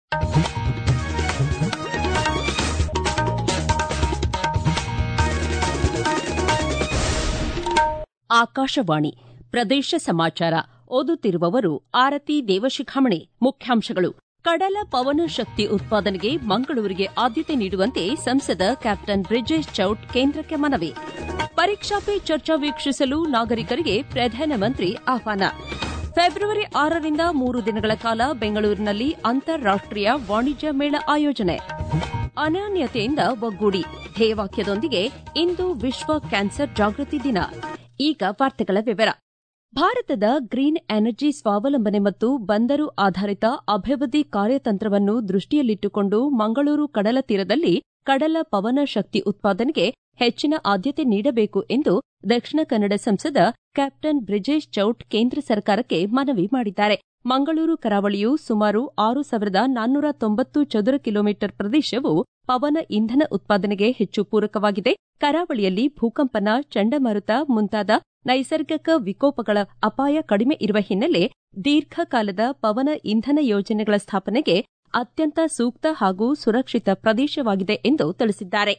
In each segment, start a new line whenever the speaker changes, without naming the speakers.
ಆಕಾಶವಾಣಿ ಪ್ರದೇಶ ಸಮಾಚಾರ ಓದುತ್ತಿರುವವರು ಆರತಿ ದೇವಶಿಖಾಮಣಿ ಮುಖ್ಯಾಂಶಗಳು ಕಡಲ ಪವನ ಶಕ್ತಿ ಉತ್ಪಾದನೆಗೆ ಮಂಗಳೂರಿಗೆ ಆದ್ಯತೆ ನೀಡುವಂತೆ ಸಂಸದ ಕ್ಯಾಪ್ಟನ್ ಬ್ರಿಜೇಶ್ ಚೌಟ್ ಕೇಂದ್ರಕ್ಕೆ ಮನವಿ ಪರೀಕ್ಷಾ ಪೇ ಚರ್ಚಾ ವೀಕ್ಷಿಸಲು ನಾಗರಿಕರಿಗೆ ಪ್ರಧಾನಮಂತ್ರಿ ಆಹ್ವಾನ ಫೆಬ್ರವರಿ ಆರರಿಂದ ಮೂರು ದಿನಗಳ ಕಾಲ ಬೆಂಗಳೂರಿನಲ್ಲಿ ಅಂತಾರಾಷ್ಟೀಯ ವಾಣಿಜ್ಯ ಮೇಳ ಆಯೋಜನೆ ಅನಾನ್ಯತೆಯಿಂದ ಒಗ್ಗೂಡಿ ಧ್ಯೇಯವಾಕ್ಯದೊಂದಿಗೆ ಇಂದು ವಿಶ್ವ ಕ್ಯಾನ್ಸರ್ ಜಾಗೃತಿ ದಿನ ಈಗ ವಾರ್ತೆಗಳ ವಿವರ ಭಾರತದ ಗ್ರೀನ್ ಎನರ್ಜಿ ಸ್ವಾವಲಂಬನೆ ಮತ್ತು ಬಂದರು ಆಧಾರಿತ ಅಭಿವೃದ್ಧಿ ಕಾರ್ಯತಂತ್ರವನ್ನು ದೃಷ್ಟಿಯಲ್ಲಿಟ್ಟುಕೊಂಡು ಮಂಗಳೂರು ಕಡಲ ತೀರದಲ್ಲಿ ಕಡಲ ಪವನ ಶಕ್ತಿ ಉತ್ಪಾದನೆಗೆ ಹೆಚ್ಚಿನ ಆದ್ಯತೆ ನೀಡಬೇಕು ಎಂದು ದಕ್ಷಿಣ ಕನ್ನಡ ಸಂಸದ ಕ್ಯಾಪ್ಟನ್ ಬ್ರಿಜೇಶ್ ಚೌಟ್ ಕೇಂದ್ರ ಸರ್ಕಾರಕ್ಕೆ ಮನವಿ ಮಾಡಿದ್ದಾರೆ ಮಂಗಳೂರು ಕರಾವಳಿಯು ಸುಮಾರು ಆರು ಸಾವಿರದ ನಾನ್ನೂರ ತೊಂಬತ್ತು ಚದುರ ಕಿಲೋಮೀಟರ್ ಪ್ರದೇಶವು ಪವನ ಇಂಧನ ಉತ್ಪಾದನೆಗೆ ಹೆಚ್ಚು ಪೂರಕವಾಗಿದೆ ಕರಾವಳಿಯಲ್ಲಿ ಭೂಕಂಪನ ಚಂಡಮಾರುತ ಮುಂತಾದ ನೈಸರ್ಗಿಕ ವಿಕೋಪಗಳ ಅಪಾಯ ಕಡಿಮೆ ಇರುವ ಹಿನ್ನೆಲೆ ದೀರ್ಘಕಾಲದ ಪವನ ಇಂಧನ ಯೋಜನೆಗಳ ಸ್ಥಾಪನೆಗೆ ಅತ್ಯಂತ ಸೂಕ್ತ ಹಾಗೂ ಸುರಕ್ಷಿತ ಪ್ರದೇಶವಾಗಿದೆ ಎಂದು ತಿಳಿಸಿದ್ದಾರೆ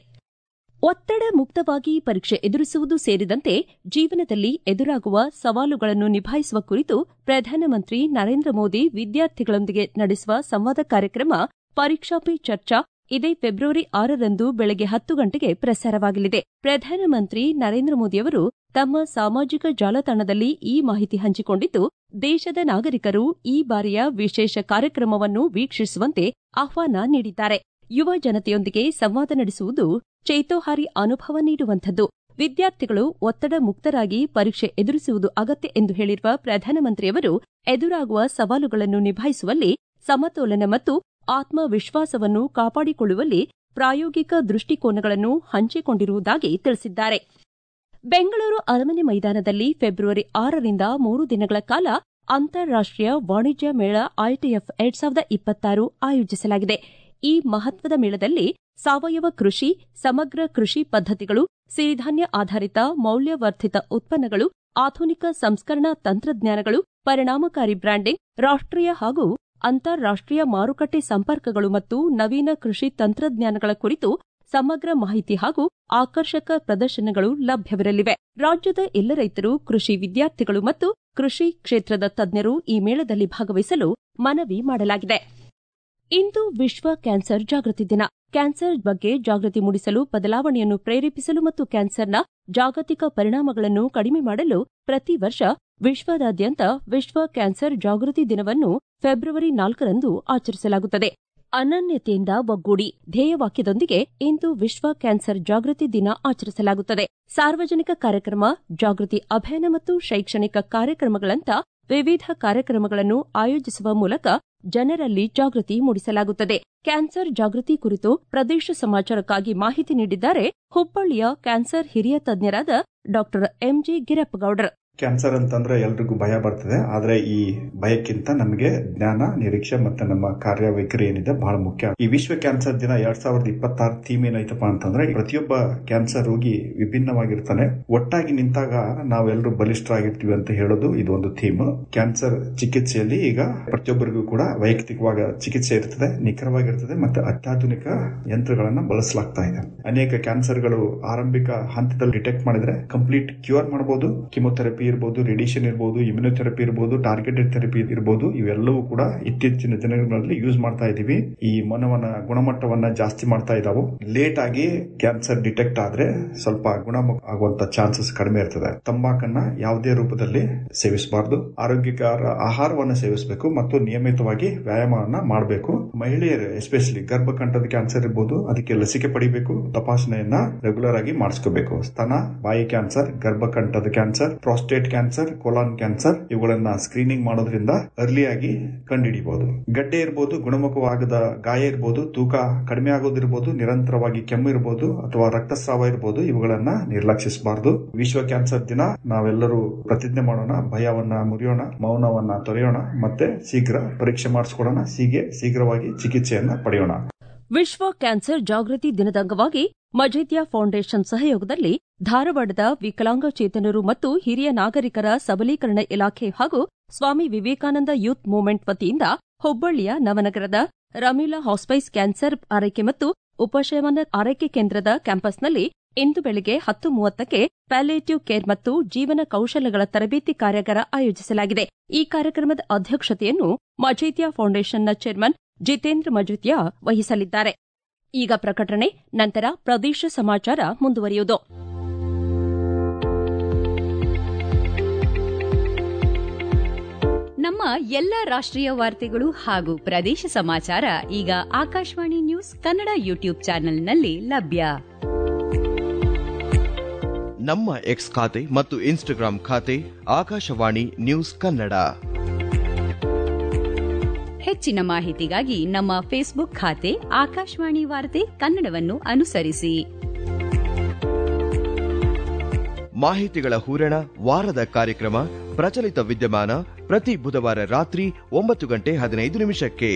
ಒತ್ತಡ ಮುಕ್ತವಾಗಿ ಪರೀಕ್ಷೆ ಎದುರಿಸುವುದು ಸೇರಿದಂತೆ ಜೀವನದಲ್ಲಿ ಎದುರಾಗುವ ಸವಾಲುಗಳನ್ನು ನಿಭಾಯಿಸುವ ಕುರಿತು ಪ್ರಧಾನಮಂತ್ರಿ ನರೇಂದ್ರ ಮೋದಿ ವಿದ್ಯಾರ್ಥಿಗಳೊಂದಿಗೆ ನಡೆಸುವ ಸಂವಾದ ಕಾರ್ಯಕ್ರಮ ಪರೀಕ್ಷಾ ಪೇ ಚರ್ಚಾ ಇದೇ ಫೆಬ್ರವರಿ ಆರರಂದು ಬೆಳಗ್ಗೆ ಹತ್ತು ಗಂಟೆಗೆ ಪ್ರಸಾರವಾಗಲಿದೆ ಪ್ರಧಾನಮಂತ್ರಿ ನರೇಂದ್ರ ಮೋದಿಯವರು ತಮ್ಮ ಸಾಮಾಜಿಕ ಜಾಲತಾಣದಲ್ಲಿ ಈ ಮಾಹಿತಿ ಹಂಚಿಕೊಂಡಿದ್ದು ದೇಶದ ನಾಗರಿಕರು ಈ ಬಾರಿಯ ವಿಶೇಷ ಕಾರ್ಯಕ್ರಮವನ್ನು ವೀಕ್ಷಿಸುವಂತೆ ಆಹ್ವಾನ ನೀಡಿದ್ದಾರೆ ಯುವ ಜನತೆಯೊಂದಿಗೆ ಸಂವಾದ ನಡೆಸುವುದು ಚೇತೋಹಾರಿ ಅನುಭವ ನೀಡುವಂಥದ್ದು ವಿದ್ಯಾರ್ಥಿಗಳು ಒತ್ತಡ ಮುಕ್ತರಾಗಿ ಪರೀಕ್ಷೆ ಎದುರಿಸುವುದು ಅಗತ್ಯ ಎಂದು ಹೇಳಿರುವ ಪ್ರಧಾನಮಂತ್ರಿಯವರು ಎದುರಾಗುವ ಸವಾಲುಗಳನ್ನು ನಿಭಾಯಿಸುವಲ್ಲಿ ಸಮತೋಲನ ಮತ್ತು ಆತ್ಮವಿಶ್ವಾಸವನ್ನು ಕಾಪಾಡಿಕೊಳ್ಳುವಲ್ಲಿ ಪ್ರಾಯೋಗಿಕ ದೃಷ್ಟಿಕೋನಗಳನ್ನು ಹಂಚಿಕೊಂಡಿರುವುದಾಗಿ ತಿಳಿಸಿದ್ದಾರೆ ಬೆಂಗಳೂರು ಅರಮನೆ ಮೈದಾನದಲ್ಲಿ ಫೆಬ್ರವರಿ ಆರರಿಂದ ಮೂರು ದಿನಗಳ ಕಾಲ ಅಂತಾರಾಷ್ಟೀಯ ವಾಣಿಜ್ಯ ಮೇಳ ಐಟಿಎಫ್ ಎರಡ್ ಸಾವಿರದ ಇಪ್ಪತ್ತಾರು ಆಯೋಜಿಸಲಾಗಿದೆ ಈ ಮಹತ್ವದ ಮೇಳದಲ್ಲಿ ಸಾವಯವ ಕೃಷಿ ಸಮಗ್ರ ಕೃಷಿ ಪದ್ದತಿಗಳು ಸಿರಿಧಾನ್ಯ ಆಧಾರಿತ ಮೌಲ್ಯವರ್ಧಿತ ಉತ್ಪನ್ನಗಳು ಆಧುನಿಕ ಸಂಸ್ಕರಣಾ ತಂತ್ರಜ್ಞಾನಗಳು ಪರಿಣಾಮಕಾರಿ ಬ್ರ್ಯಾಂಡಿಂಗ್ ರಾಷ್ಟೀಯ ಹಾಗೂ ಅಂತಾರಾಷ್ಟೀಯ ಮಾರುಕಟ್ಟೆ ಸಂಪರ್ಕಗಳು ಮತ್ತು ನವೀನ ಕೃಷಿ ತಂತ್ರಜ್ಞಾನಗಳ ಕುರಿತು ಸಮಗ್ರ ಮಾಹಿತಿ ಹಾಗೂ ಆಕರ್ಷಕ ಪ್ರದರ್ಶನಗಳು ಲಭ್ಯವಿರಲಿವೆ ರಾಜ್ಯದ ಎಲ್ಲ ರೈತರು ಕೃಷಿ ವಿದ್ಯಾರ್ಥಿಗಳು ಮತ್ತು ಕೃಷಿ ಕ್ಷೇತ್ರದ ತಜ್ಞರು ಈ ಮೇಳದಲ್ಲಿ ಭಾಗವಹಿಸಲು ಮನವಿ ಮಾಡಲಾಗಿದೆ ಇಂದು ವಿಶ್ವ ಕ್ಯಾನ್ಸರ್ ಜಾಗೃತಿ ದಿನ ಕ್ಯಾನ್ಸರ್ ಬಗ್ಗೆ ಜಾಗೃತಿ ಮೂಡಿಸಲು ಬದಲಾವಣೆಯನ್ನು ಪ್ರೇರೇಪಿಸಲು ಮತ್ತು ಕ್ಯಾನ್ಸರ್ನ ಜಾಗತಿಕ ಪರಿಣಾಮಗಳನ್ನು ಕಡಿಮೆ ಮಾಡಲು ಪ್ರತಿ ವರ್ಷ ವಿಶ್ವದಾದ್ಯಂತ ವಿಶ್ವ ಕ್ಯಾನ್ಸರ್ ಜಾಗೃತಿ ದಿನವನ್ನು ಫೆಬ್ರವರಿ ನಾಲ್ಕರಂದು ಆಚರಿಸಲಾಗುತ್ತದೆ ಅನನ್ಯತೆಯಿಂದ ಒಗ್ಗೂಡಿ ಧ್ಯೇಯವಾಕ್ಯದೊಂದಿಗೆ ಇಂದು ವಿಶ್ವ ಕ್ಯಾನ್ಸರ್ ಜಾಗೃತಿ ದಿನ ಆಚರಿಸಲಾಗುತ್ತದೆ ಸಾರ್ವಜನಿಕ ಕಾರ್ಯಕ್ರಮ ಜಾಗೃತಿ ಅಭಿಯಾನ ಮತ್ತು ಶೈಕ್ಷಣಿಕ ಕಾರ್ಯಕ್ರಮಗಳಂತ ವಿವಿಧ ಕಾರ್ಯಕ್ರಮಗಳನ್ನು ಆಯೋಜಿಸುವ ಮೂಲಕ ಜನರಲ್ಲಿ ಜಾಗೃತಿ ಮೂಡಿಸಲಾಗುತ್ತದೆ ಕ್ಯಾನ್ಸರ್ ಜಾಗೃತಿ ಕುರಿತು ಪ್ರದೇಶ ಸಮಾಚಾರಕ್ಕಾಗಿ ಮಾಹಿತಿ ನೀಡಿದ್ದಾರೆ ಹುಬ್ಬಳ್ಳಿಯ ಕ್ಯಾನ್ಸರ್ ಹಿರಿಯ ತಜ್ಞರಾದ ಡಾ ಎಂಜಿ ಗಿರಪ್ಪಗೌಡರ್
ಕ್ಯಾನ್ಸರ್ ಅಂತಂದ್ರೆ ಎಲ್ರಿಗೂ ಭಯ ಬರ್ತದೆ ಆದ್ರೆ ಈ ಭಯಕ್ಕಿಂತ ನಮಗೆ ಜ್ಞಾನ ನಿರೀಕ್ಷೆ ಮತ್ತೆ ನಮ್ಮ ಕಾರ್ಯವೈಖರಿ ಏನಿದೆ ಬಹಳ ಮುಖ್ಯ ಈ ವಿಶ್ವ ಕ್ಯಾನ್ಸರ್ ದಿನ ಎರಡ್ ಸಾವಿರದ ಇಪ್ಪತ್ತಾರು ಥೀಮ್ ಏನೈತಪ್ಪ ಅಂತಂದ್ರೆ ಪ್ರತಿಯೊಬ್ಬ ಕ್ಯಾನ್ಸರ್ ರೋಗಿ ವಿಭಿನ್ನವಾಗಿರ್ತಾನೆ ಒಟ್ಟಾಗಿ ನಿಂತಾಗ ನಾವೆಲ್ಲರೂ ಬಲಿಷ್ಠರಾಗಿರ್ತೀವಿ ಅಂತ ಹೇಳೋದು ಇದು ಒಂದು ಥೀಮ್ ಕ್ಯಾನ್ಸರ್ ಚಿಕಿತ್ಸೆಯಲ್ಲಿ ಈಗ ಪ್ರತಿಯೊಬ್ಬರಿಗೂ ಕೂಡ ವೈಯಕ್ತಿಕವಾಗಿ ಚಿಕಿತ್ಸೆ ಇರ್ತದೆ ನಿಖರವಾಗಿರ್ತದೆ ಮತ್ತೆ ಅತ್ಯಾಧುನಿಕ ಯಂತ್ರಗಳನ್ನ ಬಳಸಲಾಗ್ತಾ ಇದೆ ಅನೇಕ ಕ್ಯಾನ್ಸರ್ಗಳು ಆರಂಭಿಕ ಹಂತದಲ್ಲಿ ಡಿಟೆಕ್ಟ್ ಮಾಡಿದ್ರೆ ಕಂಪ್ಲೀಟ್ ಕ್ಯೂರ್ ಮಾಡಬಹುದು ಕಿಮೊಥೆರಪಿ ಇರಬಹುದು ರೇಡಿಯೇಷನ್ ಇರಬಹುದು ಇಮ್ಯುನೋಥೆರಪಿ ಇರಬಹುದು ಟಾರ್ಗೆಟೆಡ್ ಥೆರಪಿ ಇರಬಹುದು ಇವೆಲ್ಲವೂ ಕೂಡ ಇತ್ತೀಚಿನ ದಿನಗಳಲ್ಲಿ ಯೂಸ್ ಮಾಡ್ತಾ ಇದೀವಿ ಈ ಮನವನ ಗುಣಮಟ್ಟವನ್ನ ಜಾಸ್ತಿ ಮಾಡ್ತಾ ಇದಾವು ಲೇಟ್ ಆಗಿ ಕ್ಯಾನ್ಸರ್ ಡಿಟೆಕ್ಟ್ ಆದ್ರೆ ಸ್ವಲ್ಪ ಗುಣಮುಖ ಆಗುವಂತ ಚಾನ್ಸಸ್ ಕಡಿಮೆ ಇರ್ತದೆ ತಂಬಾಕನ್ನ ಯಾವುದೇ ರೂಪದಲ್ಲಿ ಸೇವಿಸಬಾರದು ಆರೋಗ್ಯಕರ ಆಹಾರವನ್ನ ಸೇವಿಸಬೇಕು ಮತ್ತು ನಿಯಮಿತವಾಗಿ ವ್ಯಾಯಾಮವನ್ನ ಮಾಡಬೇಕು ಮಹಿಳೆಯರು ಎಸ್ಪೆಷಲಿ ಗರ್ಭಕಂಠದ ಕ್ಯಾನ್ಸರ್ ಇರಬಹುದು ಅದಕ್ಕೆ ಲಸಿಕೆ ಪಡಿಬೇಕು ತಪಾಸಣೆಯನ್ನ ರೆಗ್ಯುಲರ್ ಆಗಿ ಮಾಡಿಸ್ಕೋಬೇಕು ಸ್ತನ ಬಾಯಿ ಕ್ಯಾನ್ಸರ್ ಗರ್ಭಕಂಠದ cancer prostate cancer colon cancer ಇವುಗಳನ್ನ ಸ್ಕ್ರೀನಿಂಗ್ ಮಾಡೋದ್ರಿಂದ ಅರ್ಲಿಯಾಗಿ ಕಂಡುಹಿಡಿಯಬಹುದು ಗಡ್ಡೆ ಇರಬಹುದು ಗುಣಮುಖವಾಗದ ಗಾಯ ಇರಬಹುದು ತೂಕ ಕಡಿಮೆ ಆಗೋದಿರಬಹುದು ನಿರಂತರವಾಗಿ ಕೆಮ್ಮು ಇರಬಹುದು ಅಥವಾ ರಕ್ತಸ್ರಾವ ಇರಬಹುದು ಇವುಗಳನ್ನ ನಿರ್ಲಕ್ಷಿಸಬಾರದು ವಿಶ್ವ ಕ್ಯಾನ್ಸರ್ ದಿನ ನಾವೆಲ್ಲರೂ ಪ್ರತಿಜ್ಞೆ ಮಾಡೋಣ ಭಯವನ್ನ ಮುರಿಯೋಣ ಮೌನವನ್ನ ತೊರೆಯೋಣ ಮತ್ತೆ ಶೀಘ್ರ ಪರೀಕ್ಷೆ ಮಾಡಿಸ್ಕೊಡೋಣ ಹೀಗೆ ಶೀಘ್ರವಾಗಿ ಚಿಕಿತ್ಸೆಯನ್ನ ಪಡೆಯೋಣ
ವಿಶ್ವ ಕ್ಯಾನ್ಸರ್ ಜಾಗೃತಿ ದಿನದ ಅಂಗವಾಗಿ ಮಜೇದ್ಯಾ ಫೌಂಡೇಶನ್ ಸಹಯೋಗದಲ್ಲಿ ಧಾರವಾಡದ ವಿಕಲಾಂಗಚೇತನರು ಮತ್ತು ಹಿರಿಯ ನಾಗರಿಕರ ಸಬಲೀಕರಣ ಇಲಾಖೆ ಹಾಗೂ ಸ್ವಾಮಿ ವಿವೇಕಾನಂದ ಯೂತ್ ಮೂವ್ಮೆಂಟ್ ವತಿಯಿಂದ ಹುಬ್ಬಳ್ಳಿಯ ನವನಗರದ ರಮೀಲಾ ಹಾಸ್ಪೈಸ್ ಕ್ಯಾನ್ಸರ್ ಆರೈಕೆ ಮತ್ತು ಉಪಶಮನ ಆರೈಕೆ ಕೇಂದ್ರದ ಕ್ಯಾಂಪಸ್ನಲ್ಲಿ ಇಂದು ಬೆಳಗ್ಗೆ ಹತ್ತು ಮೂವತ್ತಕ್ಕೆ ಪ್ಯಾಲೇಟಿವ್ ಕೇರ್ ಮತ್ತು ಜೀವನ ಕೌಶಲಗಳ ತರಬೇತಿ ಕಾರ್ಯಾಗಾರ ಆಯೋಜಿಸಲಾಗಿದೆ ಈ ಕಾರ್ಯಕ್ರಮದ ಅಧ್ಯಕ್ಷತೆಯನ್ನು ಮಜೀದ್ಯಾ ಫೌಂಡೇಶನ್ನ ಚೇರ್ಮನ್ ಜಿತೇಂದ್ರ ಮಜುದ್ಯಾ ವಹಿಸಲಿದ್ದಾರೆ ಈಗ ಪ್ರಕಟಣೆ ನಂತರ ಪ್ರದೇಶ ಸಮಾಚಾರ ಮುಂದುವರಿಯುವುದು
ನಮ್ಮ ಎಲ್ಲ ರಾಷ್ಟ್ರೀಯ ವಾರ್ತೆಗಳು ಹಾಗೂ ಪ್ರದೇಶ ಸಮಾಚಾರ ಈಗ ಆಕಾಶವಾಣಿ ನ್ಯೂಸ್ ಕನ್ನಡ ಯೂಟ್ಯೂಬ್ ಚಾನೆಲ್ನಲ್ಲಿ ಲಭ್ಯ
ನಮ್ಮ ಎಕ್ಸ್ ಖಾತೆ ಮತ್ತು ಇನ್ಸ್ಟಾಗ್ರಾಂ ಖಾತೆ ಆಕಾಶವಾಣಿ ನ್ಯೂಸ್ ಕನ್ನಡ
ಹೆಚ್ಚಿನ ಮಾಹಿತಿಗಾಗಿ ನಮ್ಮ ಫೇಸ್ಬುಕ್ ಖಾತೆ ಆಕಾಶವಾಣಿ ವಾರ್ತೆ ಕನ್ನಡವನ್ನು ಅನುಸರಿಸಿ
ಮಾಹಿತಿಗಳ ಹೂರಣ ವಾರದ ಕಾರ್ಯಕ್ರಮ ಪ್ರಚಲಿತ ವಿದ್ಯಮಾನ ಪ್ರತಿ ಬುಧವಾರ ರಾತ್ರಿ ಒಂಬತ್ತು ಗಂಟೆ ಹದಿನೈದು ನಿಮಿಷಕ್ಕೆ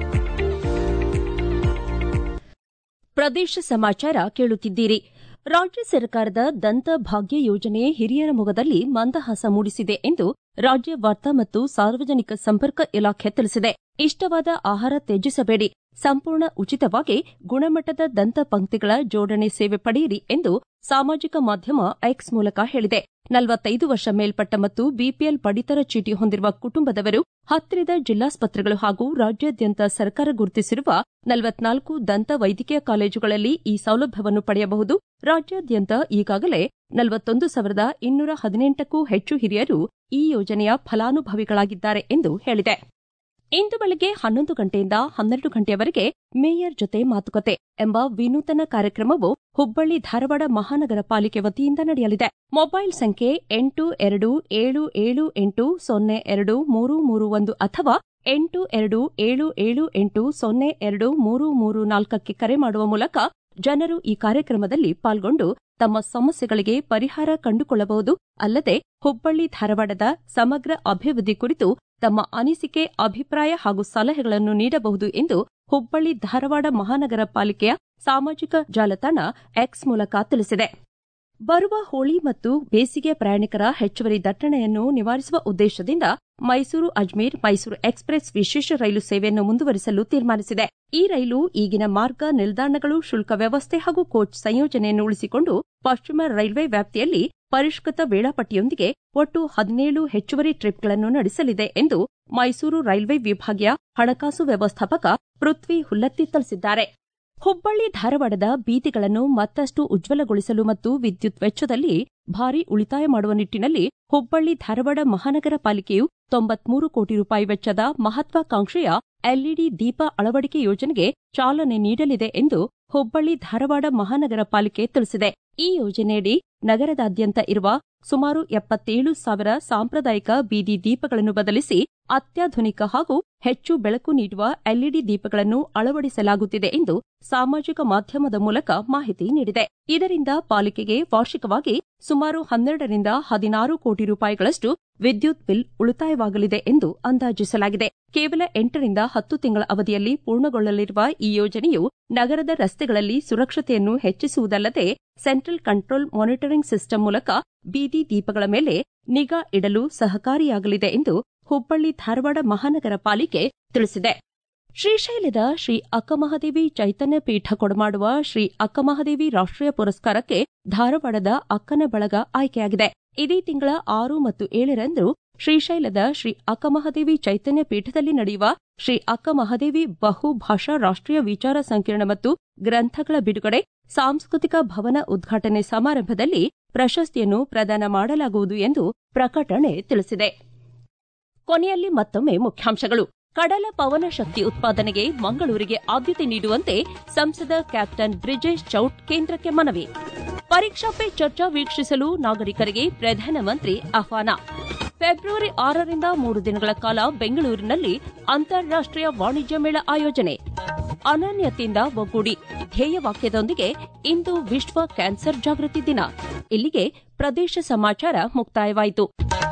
ಪ್ರದೇಶ ಸಮಾಚಾರ ಕೇಳುತ್ತಿದ್ದೀರಿ ರಾಜ್ಯ ಸರ್ಕಾರದ ದಂತ ಭಾಗ್ಯ ಯೋಜನೆ ಹಿರಿಯರ ಮೊಗದಲ್ಲಿ ಮಂದಹಾಸ ಮೂಡಿಸಿದೆ ಎಂದು ರಾಜ್ಯ ವಾರ್ತಾ ಮತ್ತು ಸಾರ್ವಜನಿಕ ಸಂಪರ್ಕ ಇಲಾಖೆ ತಿಳಿಸಿದೆ ಇಷ್ಟವಾದ ಆಹಾರ ತ್ಯಜಿಸಬೇಡಿ ಸಂಪೂರ್ಣ ಉಚಿತವಾಗಿ ಗುಣಮಟ್ಟದ ದಂತ ಪಂಕ್ತಿಗಳ ಜೋಡಣೆ ಸೇವೆ ಪಡೆಯಿರಿ ಎಂದು ಸಾಮಾಜಿಕ ಮಾಧ್ಯಮ ಎಕ್ಸ್ ಮೂಲಕ ಹೇಳಿದೆ ನಲವತ್ತೈದು ವರ್ಷ ಮೇಲ್ಪಟ್ಟ ಮತ್ತು ಬಿಪಿಎಲ್ ಪಡಿತರ ಚೀಟಿ ಹೊಂದಿರುವ ಕುಟುಂಬದವರು ಹತ್ತಿರದ ಜಿಲ್ಲಾಸ್ಪತ್ರೆಗಳು ಹಾಗೂ ರಾಜ್ಯಾದ್ಯಂತ ಸರ್ಕಾರ ಗುರುತಿಸಿರುವ ನಲವತ್ನಾಲ್ಕು ದಂತ ವೈದ್ಯಕೀಯ ಕಾಲೇಜುಗಳಲ್ಲಿ ಈ ಸೌಲಭ್ಯವನ್ನು ಪಡೆಯಬಹುದು ರಾಜ್ಯಾದ್ಯಂತ ಈಗಾಗಲೇ ನಲವತ್ತೊಂದು ಸಾವಿರದ ಇನ್ನೂರ ಹದಿನೆಂಟಕ್ಕೂ ಹೆಚ್ಚು ಹಿರಿಯರು ಈ ಯೋಜನೆಯ ಫಲಾನುಭವಿಗಳಾಗಿದ್ದಾರೆ ಎಂದು ಹೇಳಿದೆ ಇಂದು ಬೆಳಗ್ಗೆ ಹನ್ನೊಂದು ಗಂಟೆಯಿಂದ ಹನ್ನೆರಡು ಗಂಟೆಯವರೆಗೆ ಮೇಯರ್ ಜೊತೆ ಮಾತುಕತೆ ಎಂಬ ವಿನೂತನ ಕಾರ್ಯಕ್ರಮವು ಹುಬ್ಬಳ್ಳಿ ಧಾರವಾಡ ಮಹಾನಗರ ಪಾಲಿಕೆ ವತಿಯಿಂದ ನಡೆಯಲಿದೆ ಮೊಬೈಲ್ ಸಂಖ್ಯೆ ಎಂಟು ಎರಡು ಏಳು ಏಳು ಎಂಟು ಸೊನ್ನೆ ಎರಡು ಮೂರು ಮೂರು ಒಂದು ಅಥವಾ ಎಂಟು ಎರಡು ಏಳು ಏಳು ಎಂಟು ಸೊನ್ನೆ ಎರಡು ಮೂರು ಮೂರು ನಾಲ್ಕಕ್ಕೆ ಕರೆ ಮಾಡುವ ಮೂಲಕ ಜನರು ಈ ಕಾರ್ಯಕ್ರಮದಲ್ಲಿ ಪಾಲ್ಗೊಂಡು ತಮ್ಮ ಸಮಸ್ಯೆಗಳಿಗೆ ಪರಿಹಾರ ಕಂಡುಕೊಳ್ಳಬಹುದು ಅಲ್ಲದೆ ಹುಬ್ಬಳ್ಳಿ ಧಾರವಾಡದ ಸಮಗ್ರ ಅಭಿವೃದ್ಧಿ ಕುರಿತು ತಮ್ಮ ಅನಿಸಿಕೆ ಅಭಿಪ್ರಾಯ ಹಾಗೂ ಸಲಹೆಗಳನ್ನು ನೀಡಬಹುದು ಎಂದು ಹುಬ್ಬಳ್ಳಿ ಧಾರವಾಡ ಮಹಾನಗರ ಪಾಲಿಕೆಯ ಸಾಮಾಜಿಕ ಜಾಲತಾಣ ಎಕ್ಸ್ ಮೂಲಕ ತಿಳಿಸಿದೆ ಬರುವ ಹೋಳಿ ಮತ್ತು ಬೇಸಿಗೆ ಪ್ರಯಾಣಿಕರ ಹೆಚ್ಚುವರಿ ದಟ್ಟಣೆಯನ್ನು ನಿವಾರಿಸುವ ಉದ್ದೇಶದಿಂದ ಮೈಸೂರು ಅಜ್ಮೀರ್ ಮೈಸೂರು ಎಕ್ಸ್ಪ್ರೆಸ್ ವಿಶೇಷ ರೈಲು ಸೇವೆಯನ್ನು ಮುಂದುವರಿಸಲು ತೀರ್ಮಾನಿಸಿದೆ ಈ ರೈಲು ಈಗಿನ ಮಾರ್ಗ ನಿಲ್ದಾಣಗಳು ಶುಲ್ಕ ವ್ಯವಸ್ಥೆ ಹಾಗೂ ಕೋಚ್ ಸಂಯೋಜನೆಯನ್ನು ಉಳಿಸಿಕೊಂಡು ಪಶ್ಚಿಮ ರೈಲ್ವೆ ವ್ಯಾಪ್ತಿಯಲ್ಲಿ ಪರಿಷ್ಕೃತ ವೇಳಾಪಟ್ಟಿಯೊಂದಿಗೆ ಒಟ್ಟು ಹದಿನೇಳು ಹೆಚ್ಚುವರಿ ಟ್ರಿಪ್ಗಳನ್ನು ನಡೆಸಲಿದೆ ಎಂದು ಮೈಸೂರು ರೈಲ್ವೆ ವಿಭಾಗೀಯ ಹಣಕಾಸು ವ್ಯವಸ್ಥಾಪಕ ಪೃಥ್ವಿ ಹುಲ್ಲತ್ತಿ ತಿಳಿಸಿದ್ದಾರೆ ಹುಬ್ಬಳ್ಳಿ ಧಾರವಾಡದ ಬೀದಿಗಳನ್ನು ಮತ್ತಷ್ಟು ಉಜ್ವಲಗೊಳಿಸಲು ಮತ್ತು ವಿದ್ಯುತ್ ವೆಚ್ಚದಲ್ಲಿ ಭಾರಿ ಉಳಿತಾಯ ಮಾಡುವ ನಿಟ್ಟಿನಲ್ಲಿ ಹುಬ್ಬಳ್ಳಿ ಧಾರವಾಡ ಮಹಾನಗರ ಪಾಲಿಕೆಯು ತೊಂಬತ್ಮೂರು ಕೋಟಿ ರೂಪಾಯಿ ವೆಚ್ಚದ ಮಹತ್ವಾಕಾಂಕ್ಷೆಯ ಎಲ್ಇಡಿ ದೀಪ ಅಳವಡಿಕೆ ಯೋಜನೆಗೆ ಚಾಲನೆ ನೀಡಲಿದೆ ಎಂದು ಹುಬ್ಬಳ್ಳಿ ಧಾರವಾಡ ಮಹಾನಗರ ಪಾಲಿಕೆ ತಿಳಿಸಿದೆ ಈ ಯೋಜನೆಯಡಿ ನಗರದಾದ್ಯಂತ ಇರುವ ಸುಮಾರು ಎಪ್ಪತ್ತೇಳು ಸಾವಿರ ಸಾಂಪ್ರದಾಯಿಕ ಬೀದಿ ದೀಪಗಳನ್ನು ಬದಲಿಸಿ ಅತ್ಯಾಧುನಿಕ ಹಾಗೂ ಹೆಚ್ಚು ಬೆಳಕು ನೀಡುವ ಎಲ್ಇಡಿ ದೀಪಗಳನ್ನು ಅಳವಡಿಸಲಾಗುತ್ತಿದೆ ಎಂದು ಸಾಮಾಜಿಕ ಮಾಧ್ಯಮದ ಮೂಲಕ ಮಾಹಿತಿ ನೀಡಿದೆ ಇದರಿಂದ ಪಾಲಿಕೆಗೆ ವಾರ್ಷಿಕವಾಗಿ ಸುಮಾರು ಹನ್ನೆರಡರಿಂದ ಹದಿನಾರು ಕೋಟಿ ರೂಪಾಯಿಗಳಷ್ಟು ವಿದ್ಯುತ್ ಬಿಲ್ ಉಳಿತಾಯವಾಗಲಿದೆ ಎಂದು ಅಂದಾಜಿಸಲಾಗಿದೆ ಕೇವಲ ಎಂಟರಿಂದ ಹತ್ತು ತಿಂಗಳ ಅವಧಿಯಲ್ಲಿ ಪೂರ್ಣಗೊಳ್ಳಲಿರುವ ಈ ಯೋಜನೆಯು ನಗರದ ರಸ್ತೆಗಳಲ್ಲಿ ಸುರಕ್ಷತೆಯನ್ನು ಹೆಚ್ಚಿಸುವುದಲ್ಲದೆ ಸೆಂಟ್ರಲ್ ಕಂಟ್ರೋಲ್ ಮಾನಿಟರಿಂಗ್ ಸಿಸ್ಟಂ ಮೂಲಕ ಬೀದಿ ದೀಪಗಳ ಮೇಲೆ ನಿಗಾ ಇಡಲು ಸಹಕಾರಿಯಾಗಲಿದೆ ಎಂದು ಹುಬ್ಬಳ್ಳಿ ಧಾರವಾಡ ಮಹಾನಗರ ಪಾಲಿಕೆ ತಿಳಿಸಿದೆ ಶ್ರೀಶೈಲದ ಶ್ರೀ ಅಕ್ಕಮಹಾದೇವಿ ಚೈತನ್ಯ ಪೀಠ ಕೊಡಮಾಡುವ ಶ್ರೀ ಅಕ್ಕಮಹಾದೇವಿ ರಾಷ್ಟೀಯ ಪುರಸ್ಕಾರಕ್ಕೆ ಧಾರವಾಡದ ಅಕ್ಕನ ಬಳಗ ಆಯ್ಕೆಯಾಗಿದೆ ಇದೇ ತಿಂಗಳ ಆರು ಮತ್ತು ಏಳರಂದು ಶ್ರೀಶೈಲದ ಶ್ರೀ ಅಕ್ಕಮಹಾದೇವಿ ಚೈತನ್ಯ ಪೀಠದಲ್ಲಿ ನಡೆಯುವ ಶ್ರೀ ಅಕ್ಕಮಹಾದೇವಿ ಬಹುಭಾಷಾ ರಾಷ್ಟೀಯ ವಿಚಾರ ಸಂಕಿರಣ ಮತ್ತು ಗ್ರಂಥಗಳ ಬಿಡುಗಡೆ ಸಾಂಸ್ಕೃತಿಕ ಭವನ ಉದ್ಘಾಟನೆ ಸಮಾರಂಭದಲ್ಲಿ ಪ್ರಶಸ್ತಿಯನ್ನು ಪ್ರದಾನ ಮಾಡಲಾಗುವುದು ಎಂದು ಪ್ರಕಟಣೆ ತಿಳಿಸಿದೆ ಕೊನೆಯಲ್ಲಿ ಮತ್ತೊಮ್ಮೆ ಮುಖ್ಯಾಂಶಗಳು ಕಡಲ ಪವನ ಶಕ್ತಿ ಉತ್ಪಾದನೆಗೆ ಮಂಗಳೂರಿಗೆ ಆದ್ಯತೆ ನೀಡುವಂತೆ ಸಂಸದ ಕ್ಯಾಪ್ಟನ್ ಬ್ರಿಜೇಶ್ ಚೌಟ್ ಕೇಂದ್ರಕ್ಕೆ ಮನವಿ ಪರೀಕ್ಷಾ ಪೇ ಚರ್ಚಾ ವೀಕ್ಷಿಸಲು ನಾಗರಿಕರಿಗೆ ಪ್ರಧಾನಮಂತ್ರಿ ಆಹ್ವಾನ ಫೆಬ್ರವರಿ ಆರರಿಂದ ಮೂರು ದಿನಗಳ ಕಾಲ ಬೆಂಗಳೂರಿನಲ್ಲಿ ಅಂತಾರಾಷ್ಟೀಯ ವಾಣಿಜ್ಯ ಮೇಳ ಆಯೋಜನೆ ಅನನ್ಯತೆಯಿಂದ ಒಗ್ಗೂಡಿ ಧ್ಯೇಯವಾಕ್ಯದೊಂದಿಗೆ ಇಂದು ವಿಶ್ವ ಕ್ಯಾನ್ಸರ್ ಜಾಗೃತಿ ದಿನ ಇಲ್ಲಿಗೆ ಪ್ರದೇಶ ಸಮಾಚಾರ ಮುಕ್ತಾಯವಾಯಿತು